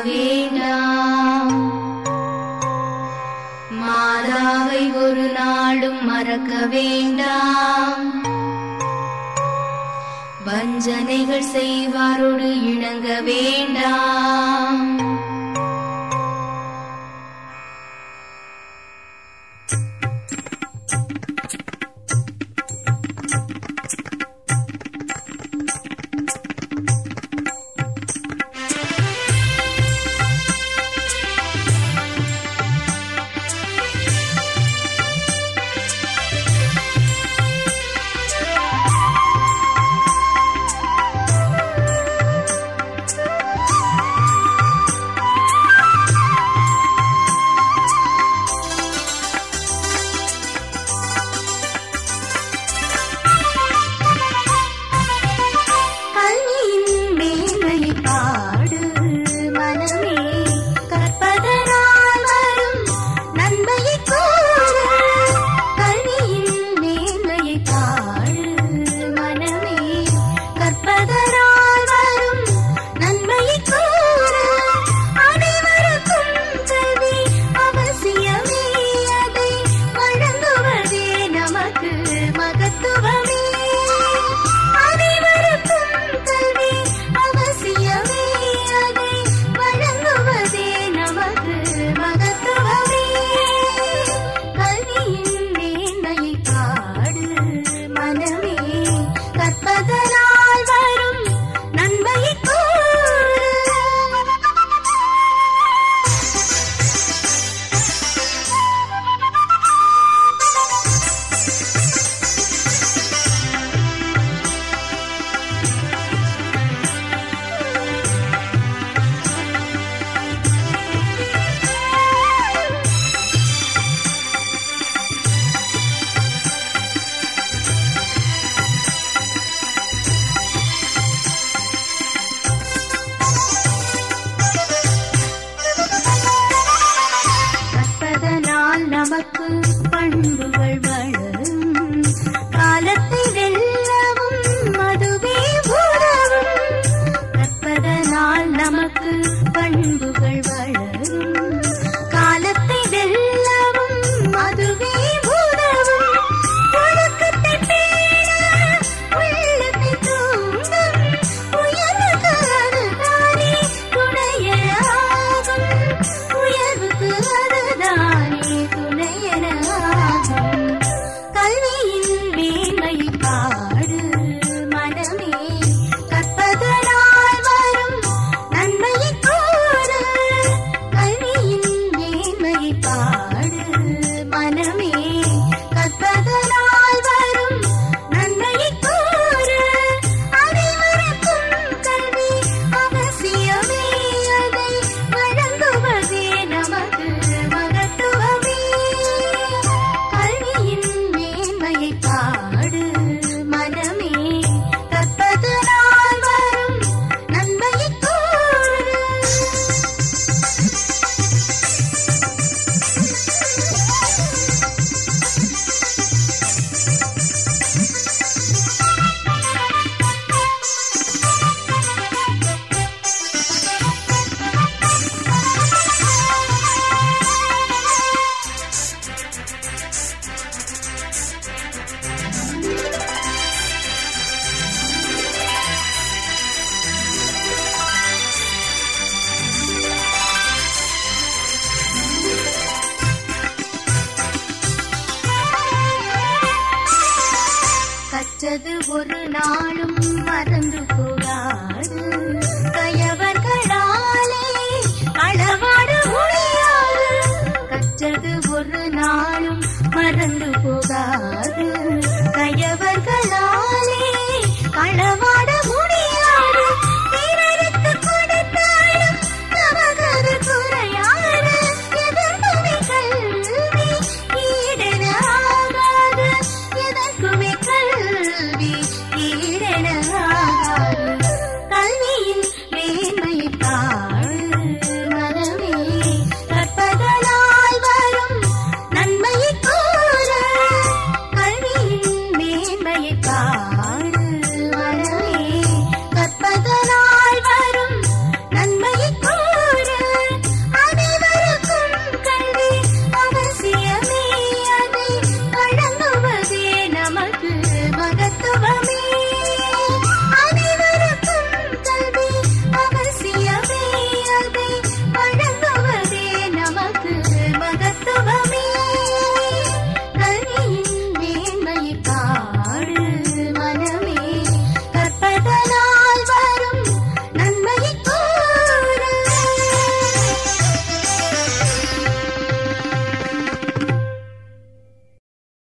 வேண்டாம் மாதாவை ஒரு நாளும் மறக்க வேண்டாம் வஞ்சனைகள் செய்வாரோடு இணங்க வேண்டாம் கல்வியின் மேன்மை பாடு மனமே கற்பதனால் வரும் நன்மையை கூறு கல்வியின் மேன்மை பாடு மனமே கற்பதனால் வரும் நன்மையை கூறு அனைவருக்கும் கல்வி அவசியமே அதை வழங்குவதே நமக்கு மகத்துவமே அனைவருக்கும் கல்வி அவசியமே அதை வழங்குவதே நமக்கு மகத்துவமே கல்வியின் மேன்மையை பாடு மனமே கற்பதனால் வரும் நன்மையை கூறு கற்பதனால் நமக்கு பண்புகள் வளரும் காலத்தை வெல்லவும் அதுவே உதவும் கற்பதனால் நமக்கு பண்புகள் வளரும் காலத்தை வெல்லவும் அதுவே உதவும் ஒழுக்கத்தை பேண உள்ளத்தை தூண்டும் உயர்வுக்கு அதுதானே துணையராகும் உயர்வுக்கு அதுதானே துணையராகும் கல்வியின் மேன்மை பாடு மனமே கற்பதனால் வரும் நன்மையை கூறு கல்வியின் மேன்மை பாடு மனமே கற்பதனால் வரும் நன்மையை கூறு அனைவருக்கும் கல்வி அவசியமே அதை வழங்குவதே நமக்கு மகத்துவமே கல்வியின் மேன்மையை பாடு மனமே கற்பதனால் வரும் நன்மையை கூறு கற்றது ஒரு நாளும் மறந்து போக